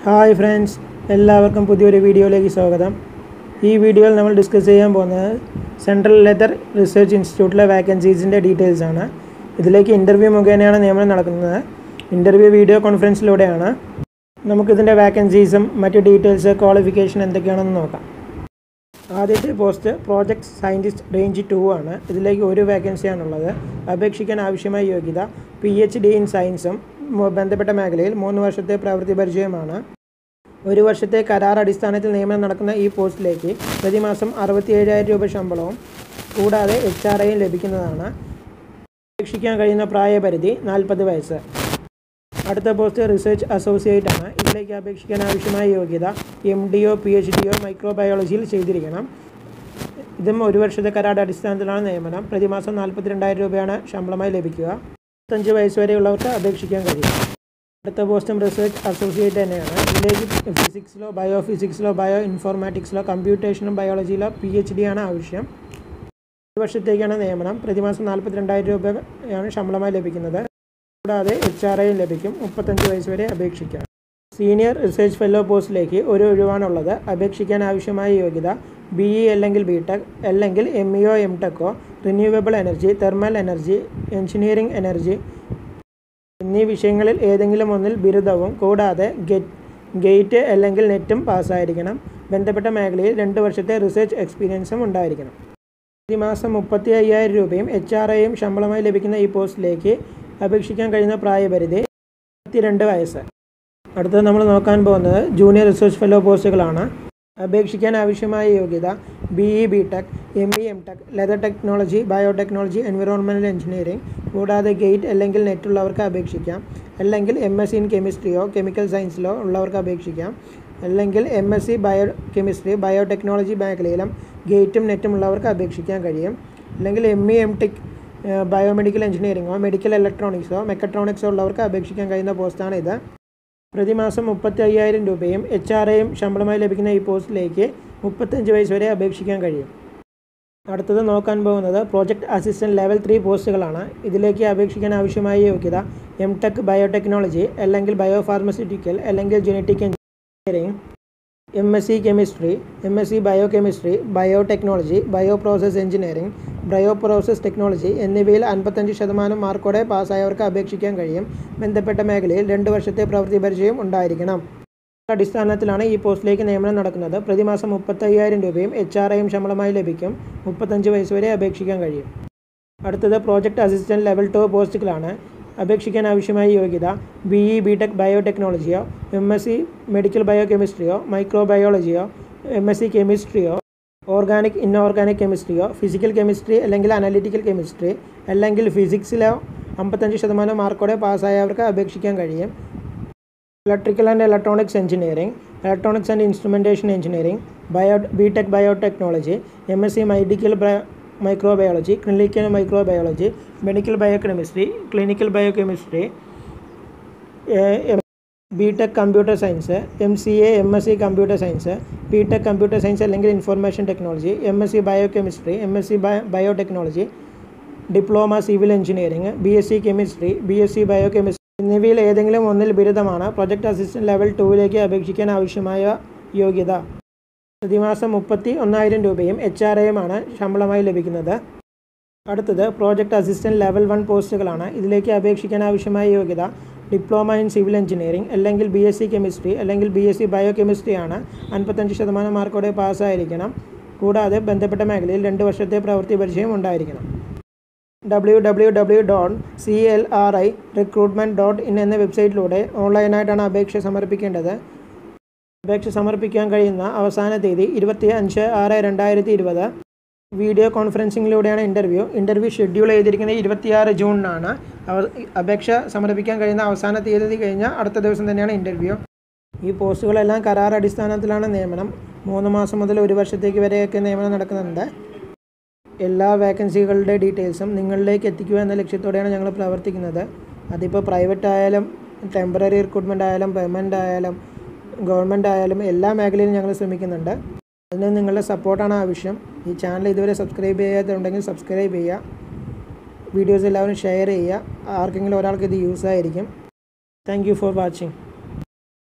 hi friends എല്ലാവർക്കും പുതിയൊരു വീഡിയോയിലേക്ക് സ്വാഗതം ഈ വീഡിയോയിൽ നമ്മൾ ഡിസ്കസ് ചെയ്യാൻ പോകുന്നത് സെൻട്രൽ ലെതർ റിസർച്ച് ഇൻസ്റ്റിറ്റ്യൂട്ടിലെ വാക്കൻസീസിൻ്റെ ഡീറ്റെയിൽസ് ആണ് ഇതിലേക്ക് ഇൻ്റർവ്യൂ മുഖേനയാണ് നിയമനം നടക്കുന്നത് ഇൻ്റർവ്യൂ വീഡിയോ കോൺഫറൻസിലൂടെയാണ് നമുക്കിതിൻ്റെ വാക്കൻസീസും മറ്റ് ഡീറ്റെയിൽസ് ക്വാളിഫിക്കേഷൻ എന്തൊക്കെയാണെന്ന് നോക്കാം ആദ്യത്തെ post project scientist range two ആണ് ഇതിലേക്ക് ഒരു വേക്കൻസിയാണുള്ളത് അപേക്ഷിക്കാൻ ആവശ്യമായ യോഗ്യത പി എച്ച് ഡി ഇൻ സയൻസും മു- ബന്ധപ്പെട്ട മേഖലയിൽ മൂന്ന് വർഷത്തെ പ്രവൃത്തി പരിചയമാണ് ഒരു വർഷത്തെ കരാർ അടിസ്ഥാനത്തിൽ നിയമനം നടക്കുന്ന ഈ പോസ്റ്റിലേക്ക് പ്രതിമാസം അറുപത്തി ഏഴായിരം രൂപ ശമ്പളവും കൂടാതെ എച്ച് ആർ ഐയും ലഭിക്കുന്നതാണ് അപേക്ഷിക്കാൻ കഴിയുന്ന പ്രായപരിധി നാൽപ്പത് വയസ്സ് അടുത്ത പോസ്റ്റ് റിസർച്ച് അസോസിയേറ്റ് ആണ് ഇതിലേക്ക് അപേക്ഷിക്കാൻ ആവശ്യമായ യോഗ്യത എം ഡി ഒ പി എച്ച് ഡി ഒ മൈക്രോബയോളജിയിൽ ചെയ്തിരിക്കണം ഇതും ഒരു വർഷത്തെ കരാട് അടിസ്ഥാനത്തിലാണ് നിയമനം പ്രതിമാസം നാൽപ്പത്തി രണ്ടായിരം രൂപയാണ് ശമ്പളമായി ലഭിക്കുക മുപ്പത്തഞ്ച് വയസ്സ് വരെയുള്ളവർക്ക് അപേക്ഷിക്കാൻ കഴിയും അടുത്ത പോസ്റ്റും റിസർച്ച് അസോസിയേറ്റ് തന്നെയാണ് ഇതിലേക്ക് ഫിസിക്സിലോ ബയോ ഫിസിക്സിലോ ബയോ ഇൻഫോർമാറ്റിക്സിലോ കമ്പ്യൂട്ടേഷനും ബയോളജിയിലോ പി എച്ച് ഡി ആണ് ആവശ്യം ഒരു വർഷത്തേക്കാണ് നിയമനം പ്രതിമാസം നാൽപ്പത്തി രണ്ടായിരം രൂപയാണ് ശമ്പളമായി ലഭിക്കുന്നത് കൂടാതെ എച്ച് ആർ ഐയും ലഭിക്കും മുപ്പത്തഞ്ച് വയസ്സ് വരെ അപേക്ഷിക്കാം സീനിയർ റിസർച്ച് ഫെല്ലോ പോസ്റ്റിലേക്ക് ഒരു ഒഴിവാണുള്ളത് അപേക്ഷിക്കാൻ ആവശ്യമായ യോഗ്യത ബി ഇ അല്ലെങ്കിൽ ബി ടെക് അല്ലെങ്കിൽ എം ഇ ഒ എം ടെക്കോ renewable energy thermal energy engineering energy എന്നീ വിഷയങ്ങളിൽ ഏതെങ്കിലും ഒന്നിൽ ബിരുദവും കൂടാതെ ഗെറ്റ് ഗേറ്റ് അല്ലെങ്കിൽ നെറ്റും പാസ്സായിരിക്കണം ബന്ധപ്പെട്ട മേഖലയിൽ രണ്ട് വർഷത്തെ റിസർച്ച് എക്സ്പീരിയൻസും ഉണ്ടായിരിക്കണം പ്രതിമാസം മുപ്പത്തി അയ്യായിരം രൂപയും എച്ച് ആർ ഐയും ശമ്പളമായി ലഭിക്കുന്ന ഈ പോസ്റ്റിലേക്ക് അപേക്ഷിക്കാൻ കഴിയുന്ന പ്രായപരിധി ഇരുപത്തിരണ്ട് വയസ്സ് അടുത്തത് നമ്മൾ നോക്കാൻ പോകുന്നത് ജൂനിയർ റിസർച്ച് ഫെല്ലോ പോസ്റ്റുകളാണ് അപേക്ഷിക്കാൻ ആവശ്യമായ യോഗ്യത B E B tech M E M tech leather technology biotechnology environmental engineering കൂടാതെ ഗേറ്റ് അല്ലെങ്കിൽ നെറ്റ് ഉള്ളവർക്ക് അപേക്ഷിക്കാം അല്ലെങ്കിൽ എം എസ് സി ഇൻ കെമിസ്ട്രിയോ കെമിക്കൽ സയൻസിലോ ഉള്ളവർക്ക് അപേക്ഷിക്കാം അല്ലെങ്കിൽ M S C bio chemistry biotechnology മേഖലയിലും ഗേറ്റും നെറ്റും ഉള്ളവർക്ക് അപേക്ഷിക്കാൻ കഴിയും അല്ലെങ്കിൽ M E M tech biomedical എഞ്ചിനീയറിംഗോ മെഡിക്കൽ ഇലക്ട്രോണിക്സോ മെക്കട്രോണിക്സോ ഉള്ളവർക്ക് അപേക്ഷിക്കാൻ കഴിയുന്ന പോസ്റ്റാണ് ഇത് പ്രതിമാസം മുപ്പത്തി അയ്യായിരം രൂപയും എച്ച് ആർ ഐയും ശമ്പളമായി ലഭിക്കുന്ന ഈ പോസ്റ്റിലേക്ക് മുപ്പത്തഞ്ച് വയസ്സ് വരെ അപേക്ഷിക്കാൻ കഴിയും അടുത്തത് നോക്കാൻ പോകുന്നത് പ്രോജക്റ്റ് അസിസ്റ്റൻറ്റ് ലെവൽ ത്രീ പോസ്റ്റുകളാണ് ഇതിലേക്ക് അപേക്ഷിക്കാൻ ആവശ്യമായ യോഗ്യത എം ടെക് ബയോടെക്നോളജി അല്ലെങ്കിൽ ബയോ ഫാർമസ്യൂട്ടിക്കൽ അല്ലെങ്കിൽ genetic engineering M S C chemistry M S C bio chemistry biotechnology bio process engineering bio process technology എന്നിവയിൽ അൻപത്തഞ്ച് ശതമാനം മാർക്കോടെ പാസ്സായവർക്ക് അപേക്ഷിക്കാൻ കഴിയും ബന്ധപ്പെട്ട മേഖലയിൽ രണ്ട് വർഷത്തെ പ്രവൃത്തി പരിചയം ഉണ്ടായിരിക്കണം അടിസ്ഥാനത്തിലാണ് ഈ പോസ്റ്റിലേക്ക് നിയമനം നടക്കുന്നത് പ്രതിമാസം മുപ്പത്തയ്യായിരം രൂപയും എച്ച് ആർ ഐയും ശമ്പളമായി ലഭിക്കും മുപ്പത്തഞ്ച് വയസ്സ് വരെ അപേക്ഷിക്കാൻ കഴിയും അടുത്തത് പ്രോജക്റ്റ് അസിസ്റ്റൻറ്റ് ലെവൽ ടു പോസ്റ്റുകളാണ് അപേക്ഷിക്കാൻ ആവശ്യമായ യോഗ്യത ബി ഇ ബി ടെക് ബയോടെക്നോളജിയോ M S C medical bio കെമിസ്ട്രിയോ മൈക്രോബയോളജിയോ എം എസ് സി കെമിസ്ട്രിയോ ഓർഗാനിക് ഇൻഓർഗാനിക് കെമിസ്ട്രിയോ ഫിസിക്കൽ കെമിസ്ട്രി അല്ലെങ്കിൽ അനലിറ്റിക്കൽ കെമിസ്ട്രി അല്ലെങ്കിൽ ഫിസിക്സിലോ അമ്പത്തഞ്ച് ശതമാനം മാർക്കോടെ പാസ്സായവർക്ക് അപേക്ഷിക്കാൻ കഴിയും electrical and electronics engineering electronics and instrumentation engineering bio B tech biotechnology M S C medical microbiology clinical microbiology medical biochemistry clinical biochemistry B tech computer science M C A M S C computer science B tech computer science അല്ലെങ്കിൽ information technology M S C biochemistry M S C biotechnology diploma civil engineering B S C chemistry B S C biochemistry എന്നിവയിൽ ഏതെങ്കിലും ഒന്നിൽ ബിരുദമാണ് project assistant level ടൂവിലേക്ക് അപേക്ഷിക്കാൻ ആവശ്യമായ യോഗ്യത പ്രതിമാസം മുപ്പത്തി ഒന്നായിരം രൂപയും എച്ച് ആർ ഐയുമാണ് ശമ്പളമായി ലഭിക്കുന്നത് അടുത്തത് പ്രോജക്റ്റ് അസിസ്റ്റൻറ്റ് ലെവൽ വൺ പോസ്റ്റുകളാണ് ഇതിലേക്ക് അപേക്ഷിക്കാൻ ആവശ്യമായ യോഗ്യത ഡിപ്ലോമ ഇൻ സിവിൽ എഞ്ചിനീയറിംഗ് അല്ലെങ്കിൽ ബി എസ് സി കെമിസ്ട്രി അല്ലെങ്കിൽ B S C bio chemistry ആണ് അൻപത്തഞ്ച് ശതമാനം മാർക്കോടെ പാസ്സായിരിക്കണം കൂടാതെ ബന്ധപ്പെട്ട മേഖലയിൽ രണ്ട് വർഷത്തെ പ്രവൃത്തി പരിചയം ഉണ്ടായിരിക്കണം W W W dot C L R I recruitment dot in എന്ന വെബ്സൈറ്റിലൂടെ ഓൺലൈനായിട്ടാണ് അപേക്ഷ സമർപ്പിക്കേണ്ടത് അപേക്ഷ സമർപ്പിക്കാൻ കഴിയുന്ന അവസാന തീയതി ഇരുപത്തി അഞ്ച് ആറ് രണ്ടായിരത്തി ഇരുപത് വീഡിയോ കോൺഫറൻസിങ്ങിലൂടെയാണ് ഇൻ്റർവ്യൂ ഇൻ്റർവ്യൂ ഷെഡ്യൂൾ ചെയ്തിരിക്കുന്നത് ഇരുപത്തിയാറ് ജൂണിനാണ് അവ- അപേക്ഷ സമർപ്പിക്കാൻ കഴിയുന്ന അവസാന തീയതി കഴിഞ്ഞ അടുത്ത ദിവസം തന്നെയാണ് ഇൻ്റർവ്യൂ ഈ പോസ്റ്റുകളെല്ലാം കരാർ അടിസ്ഥാനത്തിലാണ് നിയമനം മൂന്ന് മാസം മുതൽ ഒരു വർഷത്തേക്ക് വരെയൊക്കെ നിയമനം നടക്കുന്നുണ്ട് എല്ലാ വേക്കൻസികളുടെ ഡീറ്റെയിൽസും നിങ്ങളിലേക്ക് എത്തിക്കുക എന്ന ലക്ഷ്യത്തോടെയാണ് ഞങ്ങൾ പ്രവർത്തിക്കുന്നത് അതിപ്പോൾ പ്രൈവറ്റ് ആയാലും ടെമ്പററി റിക്രൂട്ട്മെൻ്റ് ആയാലും പെർമനൻ്റ് ആയാലും ഗവൺമെൻറ് ആയാലും എല്ലാ മേഖലയിലും ഞങ്ങൾ ശ്രമിക്കുന്നുണ്ട് അതിന് നിങ്ങളുടെ സപ്പോർട്ടാണ് ആവശ്യം ഈ ചാനൽ ഇതുവരെ സബ്സ്ക്രൈബ് ചെയ്യാത്തുണ്ടെങ്കിൽ സബ്സ്ക്രൈബ് ചെയ്യുക വീഡിയോസ് എല്ലാവരും ഷെയർ ചെയ്യുക ആർക്കെങ്കിലും ഒരാൾക്ക് ഇത് യൂസ് ആയിരിക്കും താങ്ക് യു ഫോർ വാച്ചിങ്